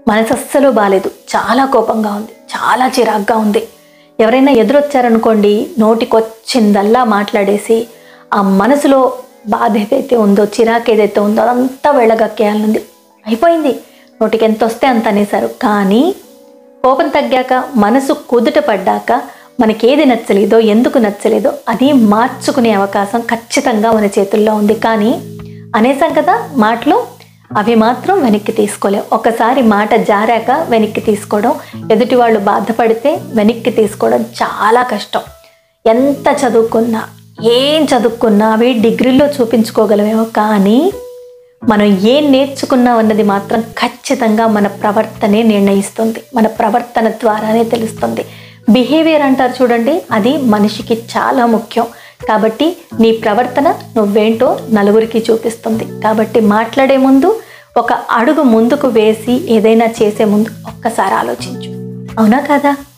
మనసు అస్సలు బాగాలేదు చాలా కోపంగా ఉంది చాలా చిరాగ్గా ఉంది ఎవరైనా ఎదురొచ్చారనుకోండి నోటికొచ్చిందల్లా మాట్లాడేసి ఆ మనసులో బాధ ఏదైతే ఉందో చిరాకు ఏదైతే ఉందో అదంతా వెళ్ళగక్కేయాలనుంది అయిపోయింది నోటికి ఎంత వస్తే అంత అనేశారు కానీ కోపం తగ్గాక మనసు కుదుట పడ్డాక మనకేది నచ్చలేదో ఎందుకు నచ్చలేదో అది మార్చుకునే అవకాశం ఖచ్చితంగా మన చేతుల్లో ఉంది కానీ అనేసాం కదా మాటలు అవి మాత్రం వెనక్కి తీసుకోలేం ఒకసారి మాట జారాక వెనక్కి తీసుకోవడం ఎదుటి వాళ్ళు బాధపడితే వెనక్కి తీసుకోవడం చాలా కష్టం ఎంత చదువుకున్నా ఏం చదువుకున్నా అవి డిగ్రీలో చూపించుకోగలమేమో కానీ మనం ఏం నేర్చుకున్నాం అన్నది మాత్రం ఖచ్చితంగా మన ప్రవర్తనే నిర్ణయిస్తుంది మన ప్రవర్తన ద్వారానే తెలుస్తుంది బిహేవియర్ అంటారు చూడండి అది మనిషికి చాలా ముఖ్యం కాబట్టి నీ ప్రవర్తన నువ్వేంటో నలుగురికి చూపిస్తుంది కాబట్టి మాట్లాడే ముందు ఒక అడుగు ముందుకు వేసి ఏదైనా చేసే ముందు ఒక్కసారి ఆలోచించు అవునా కదా